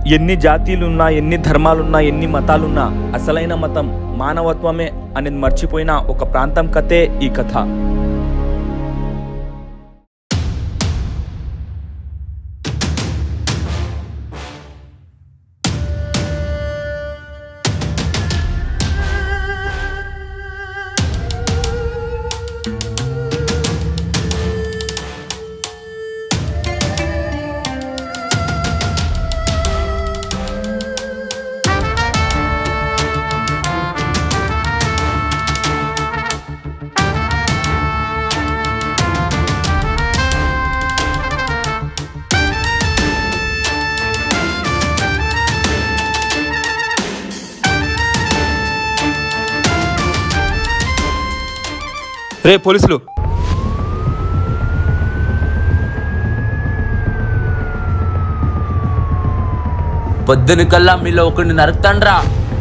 ఎన్ని జాతీయులున్నా ఎన్ని ధర్మాలున్నా ఎన్ని మతాలున్నా అసలైన మతం మానవత్వమే అనేది మర్చిపోయిన ఒక ప్రాంతం కథే ఈ కథ రే పోలీసులు పొద్దున కల్లా మీలో ఒకరిని నరుకుతాండ్రా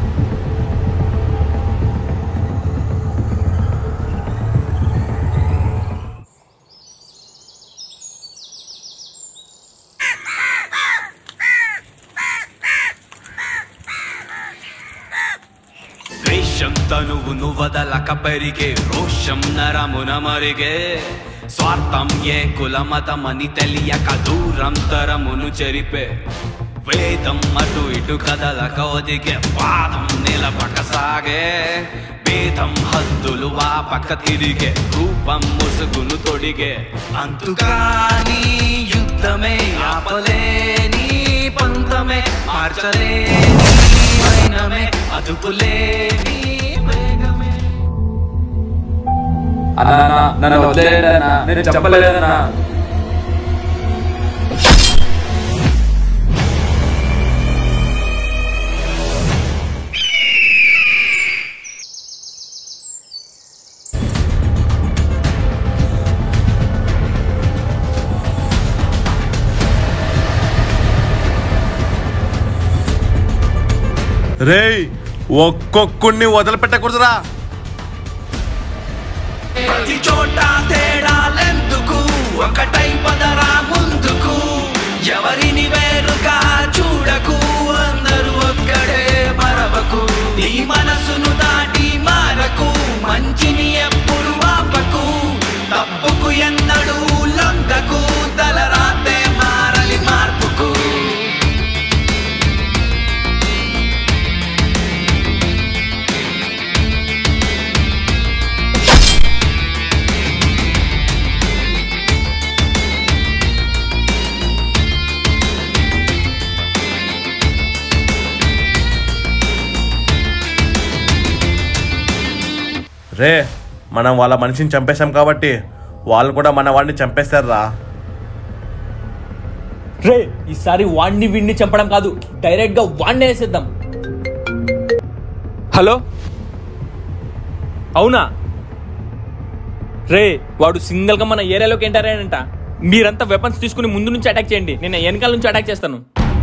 ద్వేషం తనువును వదలక పెరిగే రోషం నరమున మరిగే స్వార్థం ఏ కులమతమని తెలియక దూరం తరమును చెరిపే వేదం అటు ఇటు కదలక ఒదిగే పాదం నిలబక సాగే భేదం హద్దులు వాపక తిరిగే రూపం ముసుగును తొడిగే అంతుకాని యుద్ధమే ఆపలేని పంతమే మార్చలేని వైనమే అదుపులేని వేగమే అన్నా నన్ను వదిలేయండి అన్నా నేను చెప్పలేదన్నా రేయ్ ఒక్కొక్కడిని వదిలిపెట్టకూడదురా ప్రతి చోట తేడాలెందుకు ఒకటై పదరా ముందుకు ఎవరిని వేరుగా చూడకు అందరూ ఒక్కడే మరవకు నీ మనసును దాటి మారకు మంచిని ఎప్పుడు ఆపకు తప్పుకు ఎన్నడూ లొంగకు తలరాతే మారలి మార్పుకు రే మనం వాళ్ళ మనిషిని చంపేశాం కాబట్టి వాళ్ళు కూడా మన వాడిని చంపేస్తారా రే ఈసారి వాణ్ణి వీణ్ణి చంపడం కాదు డైరెక్ట్ గా వాణ్ణి వేసేద్దాం హలో అవునా రే వాడు సింగిల్ గా మన ఏరియాలోకి ఎంటర్ అయ్యాడంట మీరంతా వెపన్స్ తీసుకుని ముందు నుంచి అటాక్ చేయండి నేను వెనకాల నుంచి అటాక్ చేస్తాను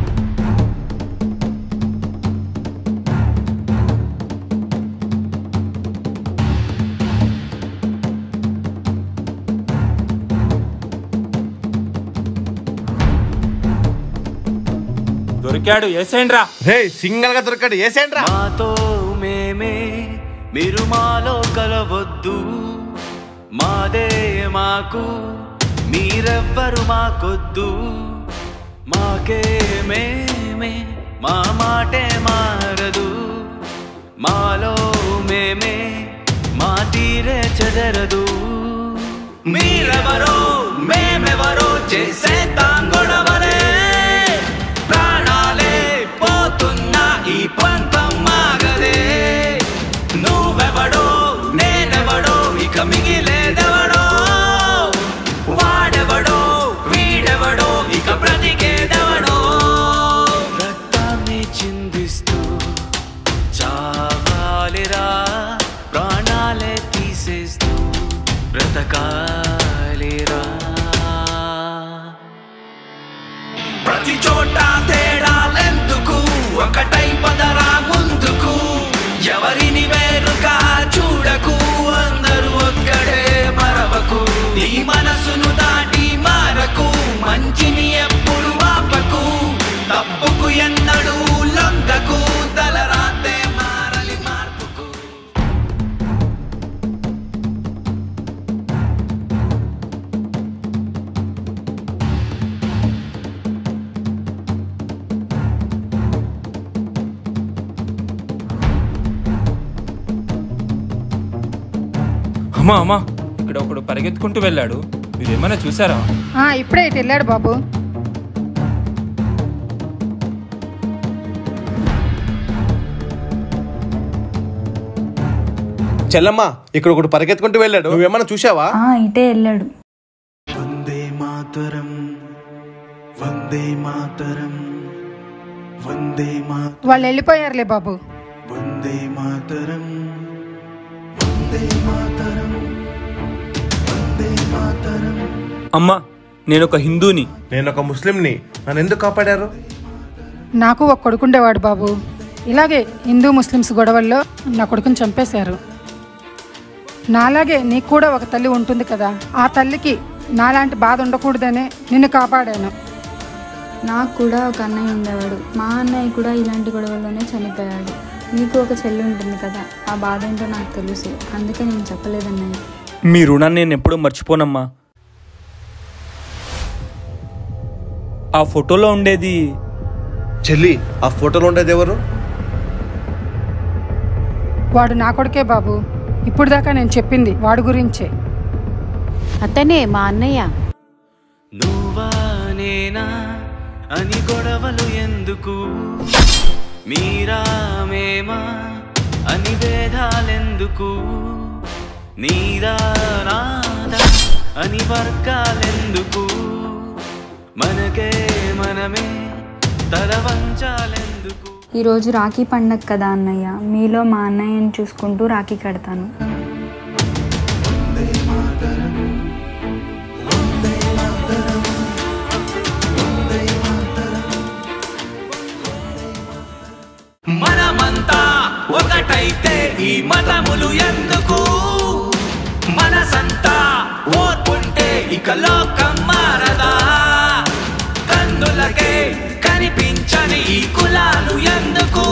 దొరికాడు వేసేయండి రా రే సింగల్ గా దొరకడు వేసేయండి రా మాతో మేమే మీరు మాలో కలవద్దు మాదే మాకు మీరెవ్వరు మాకొద్దు మాకే మేమే మా మాటే మారదు మాలో మేమే మా తీరే చెదరదు మీరెవరో మేమెవరో చేసే తాంగొడవలే ప్రాణాలే పోతున్నా ఈ పంతం మాగదే నువ్వెవడో నేనెవడో ఇక మిగిలేదెవడో వాడెవడో వీడెవడో ఇక బ్రతికేదెవడో రక్తాన్ని చిందిస్తూ చావాలిరా ప్రాణాలే తీసేస్తూ బ్రతకాలిరా ప్రతి చోట తేడాలెందుకు ఒకటై పదరా ముందుకు ఎవరిని వేరుగా చూడకు అందరూ ఒక్కడే మరవకు నీ మనసును దాటి మారకు మంచిని ఎప్పుడు ఆపకు తప్పుకు ఎన్నడూ అమ్మా అమ్మా ఇక్కడ ఒకడు పరిగెత్తుకుంటూ వెళ్ళాడు మీరేమైనా చూసారా ఆ, ఇప్పుడే ఇటు వెళ్ళాడు బాబు చెల్లమ్మ ఇక్కడ ఒకటి పరిగెత్తుకుంటూ వెళ్ళాడు నువ్వేమన్నా చూసావా ఆ ఇటే వెళ్ళాడు వందే మాతరం వందే మాతరం వందే మా వాళ్ళు వెళ్ళిపోయారులే బాబు వందే మాతరం వందే మాతరం వందే మాతరం అమ్మా నేను ఒక హిందూని నేను ఒక ముస్లింని నన్ను ఎందుకు కాపాడారు నాకు ఒక కొడుకుండేవాడు బాబు ఇలాగే హిందూ ముస్లిమ్స్ గొడవల్లో నా కొడుకుని చంపేశారు నాలాగే నీకు కూడా ఒక తల్లి ఉంటుంది కదా ఆ తల్లికి నాలాంటి బాధ ఉండకూడదనే నిన్ను కాపాడాను నాకు కూడా ఒక అన్నయ్య ఉండేవాడు మా అన్నయ్య కూడా ఇలాంటి గొడవల్లోనే చనిపోయాడు నీకు ఒక చెల్లి ఉంటుంది కదా ఆ బాధ ఏంటో నాకు తెలుసు అందుకే నేను చెప్పలేదన్నయ్య మీ రుణాన్ని నేను ఎప్పుడూ మర్చిపోనమ్మా ఆ ఫోటోలో ఉండేది చెల్లి ఆ ఫోటోలో ఉండేది ఎవరు వాడు నా కొడుకే బాబు ఇప్పుడు దాకా నేను చెప్పింది వాడి గురించే అతనే మా అన్నయ్య నువ్వా నేనా అని గొడవలు ఎందుకు మీరా మేమా అని భేదాలెందుకు నీదా నాదా అని వర్గాలెందుకు మనకే మనమే తల వంచాలెందుకు ఈరోజు రాఖీ పండగ కదా అన్నయ్య మీలో మా అన్నయ్యని చూసుకుంటూ రాఖీ కడతాను మనమంతా ఒకటైతే ఈ మతములు ఎందుకు మనసంతా ఓర్పుంటే ఇక లోకం మారదా కందులకే కనిపించని ఈ కులాలు ఎందుకు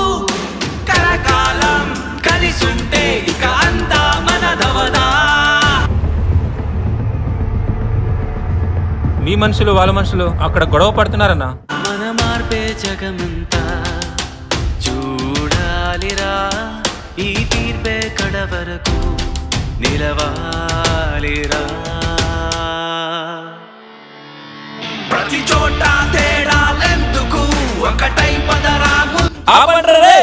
కరకాలం కలిసుంటే ఇక అంతా మనదవదా మీ మనుషులు వాళ్ళ మనుషులు అక్కడ గొడవ పడుతున్నారన్నా మన మార్పే జగమంతా చూడాలిరా ఈ తీర్పే కడ వరకు నిలవాలిరా ప్రతి చోట తేడాలెందుకు ఒకటై పదరా ఆపండ్రా రే!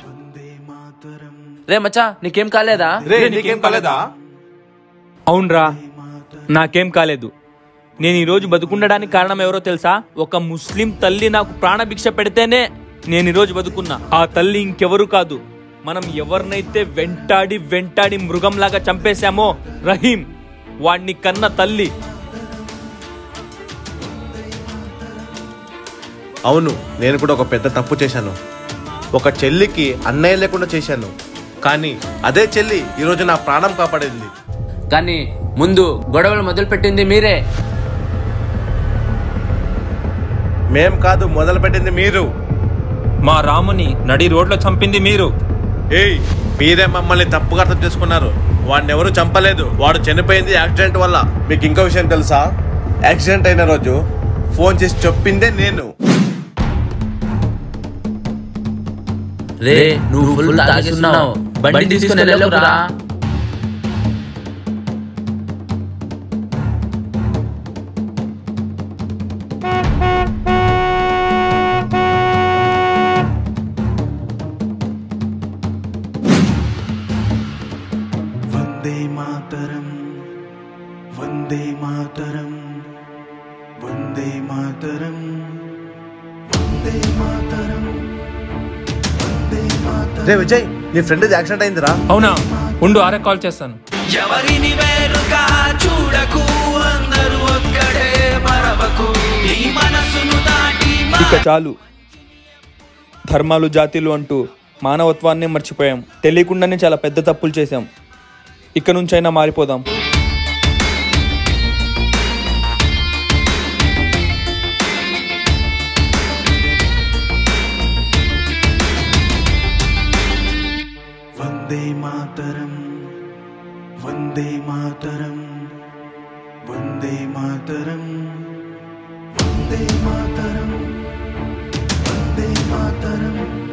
రే మచ్చా నీకేం కాలేదా రే నీకేం కాలేదా అవునరా నాకేం కాలేదు నేను ఈరోజు బతుకుండడానికి కారణం ఎవరో తెలుసా ఒక ముస్లిం తల్లి నాకు ప్రాణభిక్ష పెడితేనే నేను ఈరోజు బతుకున్నా ఆ తల్లి ఇంకెవరు కాదు మనం ఎవరినైతే వెంటాడి వెంటాడి మృగంలాగా చంపేశామో రహీం వాడిని కన్న తల్లి అవును నేను కూడా ఒక పెద్ద తప్పు చేశాను ఒక చెల్లికి అన్నయ్య లేకుండా చేశాను కానీ అదే చెల్లి ఈరోజు నా ప్రాణం కాపాడింది కానీ ముందు గొడవలు మొదలుపెట్టింది మీరే మేం కాదు మొదలుపెట్టింది మీరు మా రాముని నడి రోడ్లో చంపింది మీరు ఏయ్ మీరే మమ్మల్ని తప్పుగా అర్థం చేసుకున్నారు వాడిని ఎవరు చంపలేదు వాడు చనిపోయింది యాక్సిడెంట్ వల్ల మీకు ఇంకో విషయం తెలుసా యాక్సిడెంట్ అయిన రోజు ఫోన్ చేసి చెప్పిందే నేను రే నువ్వు ఫుల్ తాగిస్తున్నావు బండి తీసుకుని వెళ్ళకురా వందే మాతరం వందే మాతరం వందే మాతరం వందే మాతరం వందే మాతరం రే విజయ్ నీ ఫ్రెండ్ యాక్సిడెంట్ అయిందిరా అవునా ఉండు ఆరే కాల్ చేస్తాను ఎవరిని వేరుగా చూడకు అందరూ ఒక్కడే మరవకు నీ మనసును దాటి ఇక చాలు ధర్మాలు జాతీలు అంటూ మానవత్వాన్ని మర్చిపోయాం తెలియకుండానే చాలా పెద్ద తప్పులు చేశాం ఇక నుంచైనా మారిపోదాం వందే మాతరం వందే మాతరం వందే మాతరం వందే మాతరం వందే మాతరం